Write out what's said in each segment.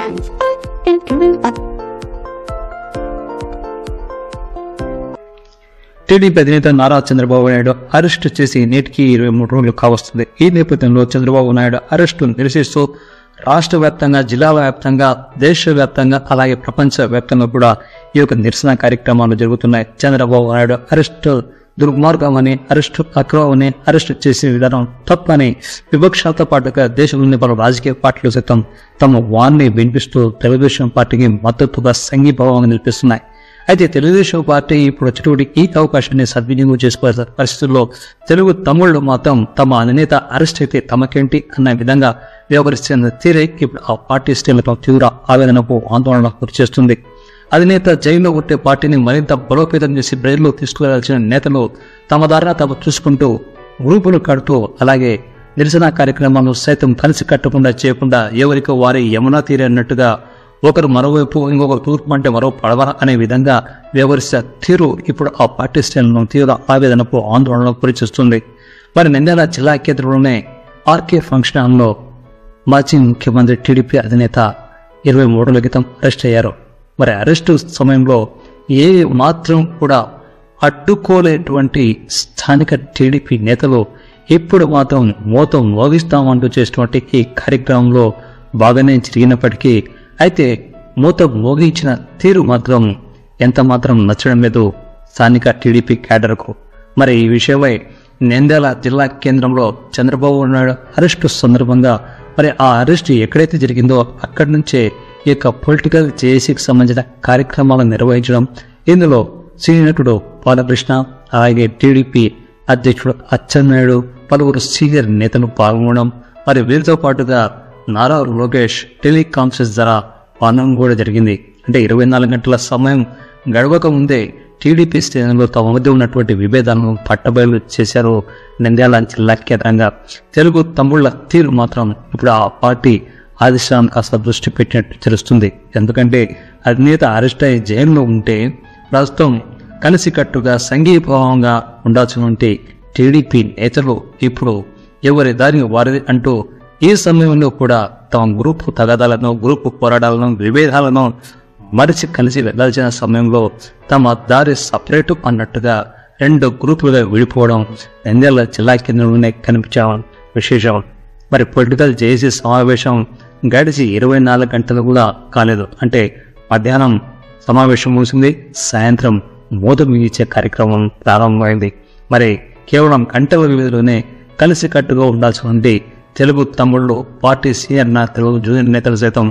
TDP అధినేత Nara Chandrababu Naidu arrest చేసి నేటికి ఇరవై మూడు రోజులు కావస్తుంది ఈ నేపథ్యంలో చంద్రబాబు నాయుడు అరెస్టు నిరసిస్తూ రాష్ట్ర వ్యాప్తంగా జిల్లాల వ్యాప్తంగా దేశవ్యాప్తంగా అలాగే ప్రపంచ వ్యాప్తంగా కూడా ఈ యొక్క నిరసన కార్యక్రమాలు జరుగుతున్నాయి చంద్రబాబు నాయుడు అరెస్టు దుర్మార్గం అని అరెస్టు అక్రమం అని అరెస్టు చేసే విధానం తప్పని విపక్షాలతో పాటుగా దేశంలోని పలు రాజకీయ పార్టీలు సైతం తమ వాన్ని వినిపిస్తూ తెలుగుదేశం పార్టీకి మద్దతుగా సంఘీభావం నిలిపిస్తున్నాయి అయితే తెలుగుదేశం పార్టీ ఇప్పుడు వచ్చేటువంటి ఈ అవకాశాన్ని సద్వినియోగం చేసుకోవాల్సిన పరిస్థితుల్లో తెలుగు తమ్ముళ్ళు మాత్రం తమ అధినేత అరెస్ట్ అయితే తమకేంటి అన్న విధంగా వ్యవహరిస్తున్న తీరే ఇప్పుడు ఆ పార్టీ శ్రేణులతో తీవ్ర ఆవేదనకు ఆందోళనకు గురి చేస్తుంది అధినేత జైల్లో ఉంటే పార్టీని మరింత బలోపేతం చేసి ప్రజల్లో తీసుకువెళ్లాల్సిన నేతలు తమ దారిన తమ చూసుకుంటూ గ్రూపులు కడుతూ అలాగే నిరసన కార్యక్రమాలను సైతం కలిసి కట్టకుండా చేయకుండా ఎవరికి వారి యమునా తీరే అన్నట్టుగా ఒకరు మరోవైపు ఇంకొకరు తూర్పు అంటే మరో పడవ అనే విధంగా వ్యవహరిస్తే తీరు ఇప్పుడు ఆ పార్టీ శ్రేణులను తీవ్ర ఆవేదనకు ఆందోళనకు గురిచేస్తుంది మరి నిందాల జిల్లా కేంద్రంలోనే ఆర్కే ఫంక్షన్ హాల్లో మాజీ ముఖ్యమంత్రి టీడీపీ అధినేత ఇరవై మూడుల క్రితం అరెస్ట్ అయ్యారు మరి అరెస్టు సమయంలో ఏ మాత్రం కూడా అడ్డుకోలేటువంటి స్థానిక టీడీపీ నేతలు ఇప్పుడు మాత్రం మోతం మోగిస్తామంటూ చేసినటువంటి ఈ కార్యక్రమంలో బాగానే జరిగినప్పటికీ అయితే మూత మోగించిన తీరు మాత్రం ఎంత మాత్రం నచ్చడం లేదు స్థానిక టీడీపీ క్యాడర్కు మరి ఈ విషయమై నేంద్యాల జిల్లా కేంద్రంలో చంద్రబాబు నాయుడు అరెస్టు సందర్భంగా మరి ఆ అరెస్టు ఎక్కడైతే జరిగిందో అక్కడి నుంచే ఈ యొక్క పొలిటికల్ జేఏసీకి సంబంధించిన కార్యక్రమాలను నిర్వహించడం ఇందులో సీనియర్ నటుడు బాలకృష్ణ అలాగే టీడీపీ అధ్యక్షుడు అచ్చెన్నాయుడు పలువురు సీనియర్ నేతలు పాల్గొనడం మరి వీరితో పాటుగా నారా లోకేష్ టెలికాన్ఫరెన్స్ ద్వారా పాల్గొనడం కూడా జరిగింది అంటే ఇరవై నాలుగు గంటల సమయం గడవక ముందే టీడీపీ శ్రేణులు తమ మధ్య ఉన్నటువంటి విభేదాలను పట్టబయలు చేశారు నంద్యాల జిల్లా కేంద్రంగా తెలుగు తమ్ముళ్ల తీరు మాత్రం ఇప్పుడు ఆ పార్టీ ఆదిశాం కాస్త దృష్టి పెట్టినట్టు తెలుస్తుంది ఎందుకంటే అధినేత అరెస్ట్ అయ్యి జైల్లో ఉంటే ప్రస్తుతం కలిసికట్టుగా సంఘీభావంగా ఉండాల్సినటువంటి టీడీపీ నేతలు ఇప్పుడు ఎవరి దారి వారిది అంటూ ఈ సమయంలో కూడా తమ గ్రూపు తగాదాలను గ్రూపు పోరాటాలను విభేదాలను మరిచి కలిసి వెళ్లాల్సిన సమయంలో తమ దారి సపరేటు అన్నట్టుగా రెండు గ్రూపులుగా విడిపోవడం నంద్యాల జిల్లా కేంద్రంలోనే కనిపించడం విశేషం మరి పొలిటికల్ జేసీ సమావేశం గడిచి ఇరవై నాలుగు గంటలు కూడా కాలేదు అంటే మధ్యాహ్నం సమావేశం ముగిసింది సాయంత్రం మోత మిగిచే కార్యక్రమం ప్రారంభమైంది మరి కేవలం గంటల వ్యవధిలోనే కలిసికట్టుగా ఉండాల్సినటువంటి తెలుగు తమ్ముళ్ళు పార్టీ సీనియర్ నేతలు జూనియర్ నేతలు సైతం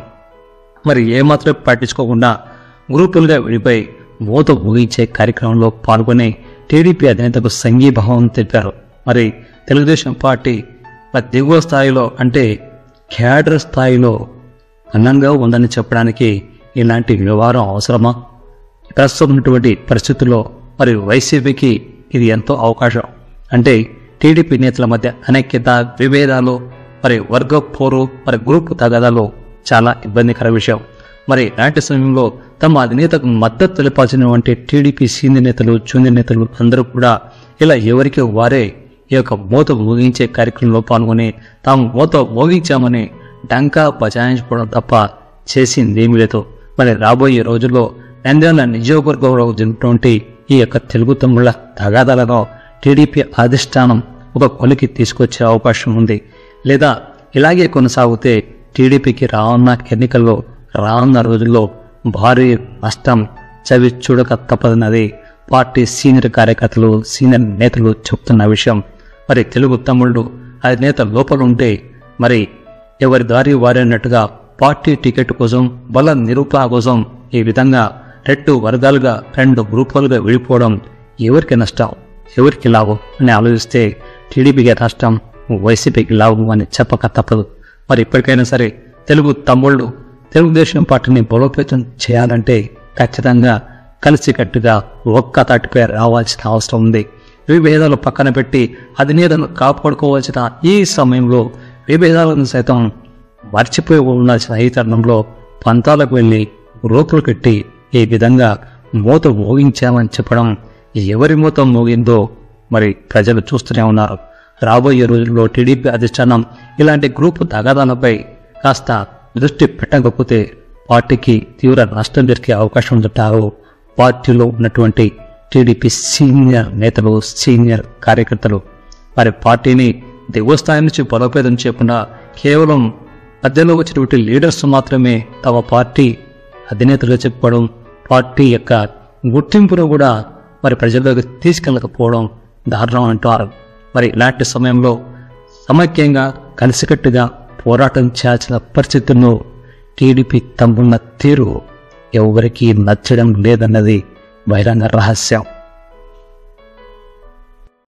మరి ఏమాత్రం పట్టించుకోకుండా గ్రూపులుగా విడిపోయి మోత ముగించే కార్యక్రమంలో పాల్గొని టీడీపీ అధినేతకు సంఘీభావం తెలిపారు మరి తెలుగుదేశం పార్టీ మరి దిగువ స్థాయిలో అంటే క్యాడర్ స్థాయిలో అన్నంగా ఉందని చెప్పడానికి ఇలాంటి వ్యవహారం అవసరమా ప్రస్తుతం ఉన్నటువంటి పరిస్థితుల్లో మరి వైసీపీకి ఇది ఎంతో అవకాశం అంటే టీడీపీ నేతల మధ్య అనైక్యత విభేదాలు మరి వర్గ పోరు మరి గ్రూప్ తగాదాలు చాలా ఇబ్బందికర విషయం మరి ఇలాంటి సమయంలో తమ అధినేతకు మద్దతు తెలిపాల్సినటువంటి టీడీపీ సీనియర్ నేతలు జూనియర్ నేతలు అందరూ కూడా ఇలా ఎవరికి వారే ఈ యొక్క మోత మోగించే కార్యక్రమంలో పాల్గొని తాము మోత మోగించామని డంకా బజాయించుకోవడం తప్ప చేసిందేమీ లేదు మరి రాబోయే రోజుల్లో నంద్యాల నియోజకవర్గంలో జరుగుతున్నటువంటి ఈ యొక్క తెలుగు తమ్ముళ్ళ తగాదాలను టీడీపీ అధిష్టానం ఒక కొలికి తీసుకొచ్చే అవకాశం ఉంది లేదా ఇలాగే కొనసాగితే టీడీపీకి రానున్న ఎన్నికల్లో రానున్న రోజుల్లో భారీ నష్టం చవి చూడక తప్పదన్నది పార్టీ సీనియర్ కార్యకర్తలు సీనియర్ నేతలు చెప్తున్న విషయం మరి తెలుగు తమ్ముళ్ళు అధినేత లోపల ఉంటే మరి ఎవరి దారి వారైనట్టుగా పార్టీ టికెట్ కోసం బల నిరూపణ కోసం ఈ విధంగా రెండు వర్గాలుగా రెండు గ్రూపులుగా విడిపోవడం ఎవరికి నష్టం ఎవరికి లాభం అని ఆలోచిస్తే టీడీపీకి నష్టం వైసీపీకి లాభం అని చెప్పక తప్పదు మరి ఇప్పటికైనా సరే తెలుగు తమ్ముళ్ళు తెలుగుదేశం పార్టీని బలోపేతం చేయాలంటే ఖచ్చితంగా కలిసికట్టుగా ఒక్క తాటిపై రావాల్సిన అవసరం ఉంది విభేదాలు పక్కన పెట్టి అధినేతను కాపాడుకోవాల్సిన ఈ సమయంలో విభేదాలను సైతం మర్చిపోయి ఉండాల్సిన ఈ తరుణంలో పంతాలకు వెళ్ళి రోకులు కట్టి ఈ విధంగా మూత మోగించామని చెప్పడం ఎవరి మూత మోగిందో మరి ప్రజలు చూస్తూనే ఉన్నారు రాబోయే రోజుల్లో టీడీపీ అధిష్టానం ఇలాంటి గ్రూపు తగాదాలపై కాస్త దృష్టి పెట్టకపోతే పార్టీకి తీవ్ర నష్టం జరిగే అవకాశం ఉందంటారు పార్టీలో ఉన్నటువంటి టీడీపీ సీనియర్ నేతలు సీనియర్ కార్యకర్తలు వారి పార్టీని దిగువ స్థాయి నుంచి బలోపేతం చేయకుండా కేవలం మధ్యలో వచ్చినటువంటి లీడర్స్ మాత్రమే తమ పార్టీ అధినేతలుగా చెప్పుకోవడం పార్టీ యొక్క గుర్తింపును కూడా మరి ప్రజల్లోకి తీసుకెళ్ళకపోవడం దారుణం అంటారు మరి ఇలాంటి సమయంలో సమైక్యంగా కలిసికట్టుగా పోరాటం చేయాల్సిన పరిస్థితుల్లో టీడీపీ తమ్మున్న తీరు ఎవరికీ నచ్చడం లేదన్నది బహిరంగ రహస్యం